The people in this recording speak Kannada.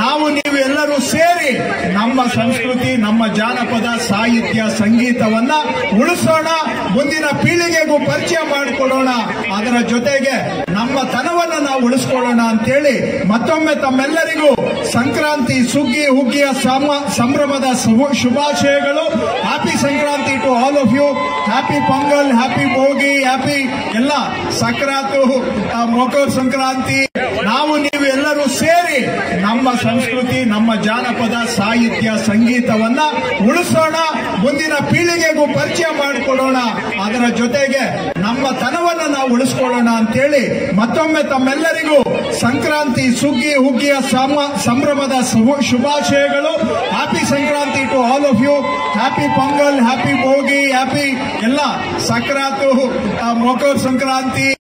ನಾವು ನೀವು ಎಲ್ಲರೂ ಸೇರಿ ನಮ್ಮ ಸಂಸ್ಕೃತಿ ನಮ್ಮ ಜಾನಪದ ಸಾಹಿತ್ಯ ಸಂಗೀತವನ್ನ ಉಳಿಸೋಣ ಮುಂದಿನ ಪೀಳಿಗೆಗೂ ಪರಿಚಯ ಮಾಡಿಕೊಡೋಣ ಅದರ ಜೊತೆಗೆ ನಮ್ಮ ತನವನ್ನ ನಾವು ಉಳಿಸ್ಕೊಳ್ಳೋಣ ಅಂತೇಳಿ ಮತ್ತೊಮ್ಮೆ ತಮ್ಮೆಲ್ಲರಿಗೂ ಸಂಕ್ರಾಂತಿ ಸುಗ್ಗಿ ಹುಗ್ಗಿಯ ಸಮ- ಸಂಭ್ರಮದ ಶುಭ- ಶುಭಾಶಯಗಳು happy Sankranti to all of you happy Pongal happy Bhogi happy ಎಲ್ಲ ಸಕ್ರಾತು ಆ, ಮಕರ ಸಂಕ್ರಾಂತಿ ನಾವು ನೀವು ಎಲ್ಲರೂ ಸೇರಿ ನಮ್ಮ ಸಂಸ್ಕೃತಿ ನಮ್ಮ ಜಾನಪದ ಸಾಹಿತ್ಯ ಸಂಗೀತವನ್ನ ಉಳಿಸೋಣ ಮುಂದಿನ ಪೀಳಿಗೆಗೂ ಪರಿಚಯ ಮಾಡಿಕೊಡೋಣ ಅದರ ಜೊತೆಗೆ ನಮ್ಮ ತನವನ್ನ ನಾವು ಉಳಿಸ್ಕೊಳ್ಳೋಣ ಅಂತೇಳಿ ಮತ್ತೊಮ್ಮೆ ತಮ್ಮೆಲ್ಲರಿಗೂ ಸಂಕ್ರಾಂತಿ ಸುಗ್ಗಿ ಹುಗ್ಗಿಯ ಸಮ- ಸಂಭ್ರಮದ ಶುಭ- ಶುಭಾಶಯಗಳು happy Sankranti to all of you happy Pongal happy Bhogi happy ಎಲ್ಲ ಸಕ್ರಾತು ಆ, ಮಕರ ಸಂಕ್ರಾಂತಿ